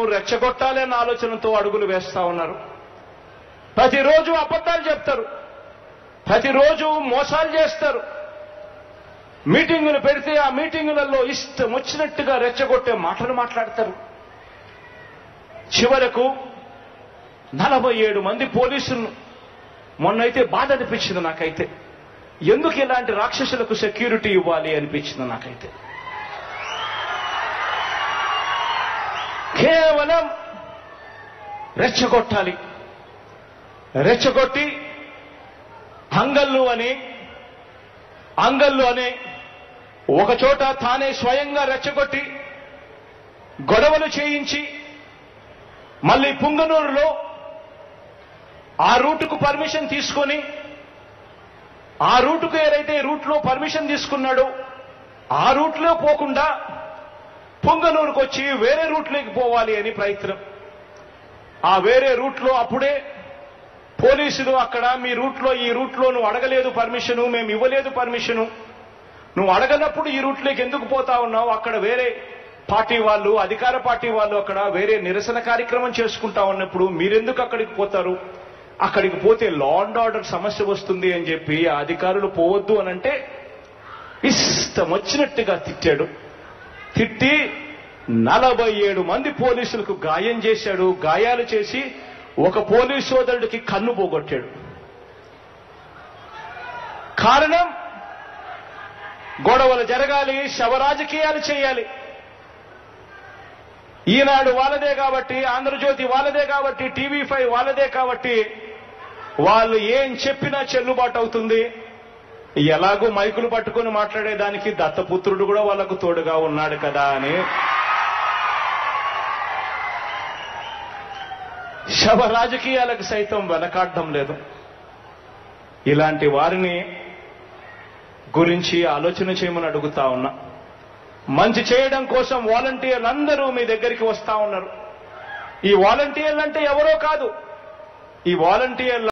రెచ్చగొట్టాలి అన్న ఆలోచనతో అడుగులు వేస్తా ఉన్నారు ప్రతిరోజు అబద్ధాలు చెప్తారు ప్రతిరోజు మోసాలు చేస్తారు మీటింగులు పెడితే ఆ మీటింగులలో ఇష్టం వచ్చినట్టుగా రెచ్చగొట్టే మాటలు మాట్లాడతారు చివరకు నలభై ఏడు మంది పోలీసులను మొన్నైతే బాధ అనిపించింది నాకైతే ఎందుకు ఇలాంటి రాక్షసులకు సెక్యూరిటీ ఇవ్వాలి అనిపించింది నాకైతే కేవలం రెచ్చగొట్టాలి రెచ్చగొట్టి అంగళ్ళు అని అంగళ్ళు అనే ఒక చోట తానే స్వయంగా రెచ్చగొట్టి గొడవలు చేయించి మళ్ళీ పుంగనూరులో ఆ రూటుకు పర్మిషన్ తీసుకొని ఆ రూటుకు ఏదైతే రూట్లో పర్మిషన్ తీసుకున్నాడో ఆ రూట్లో పోకుండా పొంగనూరుకు వచ్చి వేరే రూట్లోకి పోవాలి అని ప్రయత్నం ఆ వేరే రూట్లో అప్పుడే పోలీసులు అక్కడ మీ రూట్లో ఈ రూట్లో నువ్వు అడగలేదు పర్మిషను మేము ఇవ్వలేదు పర్మిషను నువ్వు అడగనప్పుడు ఈ రూట్లోకి ఎందుకు పోతా ఉన్నావు అక్కడ వేరే పార్టీ వాళ్ళు అధికార పార్టీ వాళ్ళు అక్కడ వేరే నిరసన కార్యక్రమం చేసుకుంటా ఉన్నప్పుడు మీరెందుకు అక్కడికి పోతారు అక్కడికి పోతే లా అండ్ ఆర్డర్ సమస్య వస్తుంది అని చెప్పి ఆ అధికారులు పోవద్దు అనంటే ఇష్టం వచ్చినట్టుగా తిట్టాడు తిట్టి నలభై ఏడు మంది పోలీసులకు గాయం చేశాడు గాయాలు చేసి ఒక పోలీస్ సోదరుడికి కన్ను పోగొట్టాడు కారణం గొడవలు జరగాలి శవ రాజకీయాలు చేయాలి ఈనాడు వాళ్ళదే కాబట్టి ఆంధ్రజ్యోతి వాళ్ళదే కాబట్టి టీవీ ఫైవ్ వాళ్ళదే కాబట్టి వాళ్ళు ఏం చెప్పినా చెల్లుబాటు అవుతుంది ఎలాగో మైకులు పట్టుకొని మాట్లాడేదానికి దత్తపుత్రుడు కూడా వాళ్ళకు తోడుగా ఉన్నాడు కదా అని శవ రాజకీయాలకు సైతం వెనకాడడం లేదు ఇలాంటి వారిని గురించి ఆలోచన చేయమని అడుగుతా ఉన్నా మంచి చేయడం కోసం వాలంటీర్లు అందరూ మీ దగ్గరికి వస్తా ఉన్నారు ఈ వాలంటీర్లు అంటే ఎవరో కాదు ఈ వాలంటీర్ల